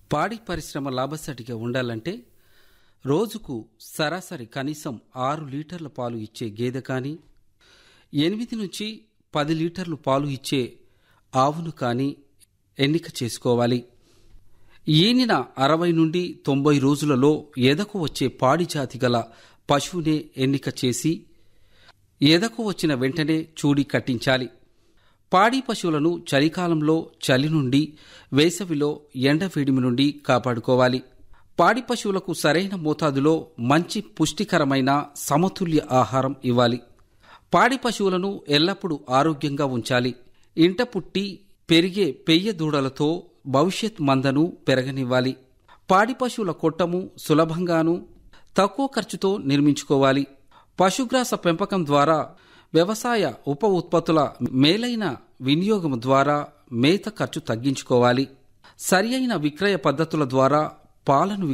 పాడి పరిశ్రమ లాభసాటిగా ఉండాలంటే రోజుకు సరాసరి కనీసం ఆరు లీటర్ల పాలు ఇచ్చే గేదె కానీ ఎనిమిది నుంచి పది లీటర్లు పాలు ఇచ్చే ఆవును కానీ ఎన్నిక చేసుకోవాలి ఈనిన అరవై నుండి తొంభై రోజులలో ఎదకు వచ్చే పాడి జాతి గల పశువునే ఎన్నిక చేసి ఎదకు వచ్చిన వెంటనే చూడి కట్టించాలి పాడి పశువులను చలికాలంలో చలి నుండి వేసవిలో ఎండ వేడిమి నుండి కాపాడుకోవాలి పాడి పశువులకు సరైన మోతాదులో మంచి పుష్టికరమైన సమతుల్య ఆహారం ఇవ్వాలి పాడి పశువులను ఎల్లప్పుడూ ఆరోగ్యంగా ఉంచాలి ఇంట పుట్టి పెరిగే పెయ్య దూడలతో భవిష్యత్ మందను పెరగనివ్వాలి పాడి పశువుల కొట్టము సులభంగాను తక్కువ ఖర్చుతో నిర్మించుకోవాలి పశుగ్రాస పెంపకం ద్వారా వ్యవసాయ ఉప ఉత్పత్తుల మేలైన వినియోగం ద్వారా మేత ఖర్చు తగ్గించుకోవాలి సరియైన విక్రయ పద్ధతుల ద్వారా పాలను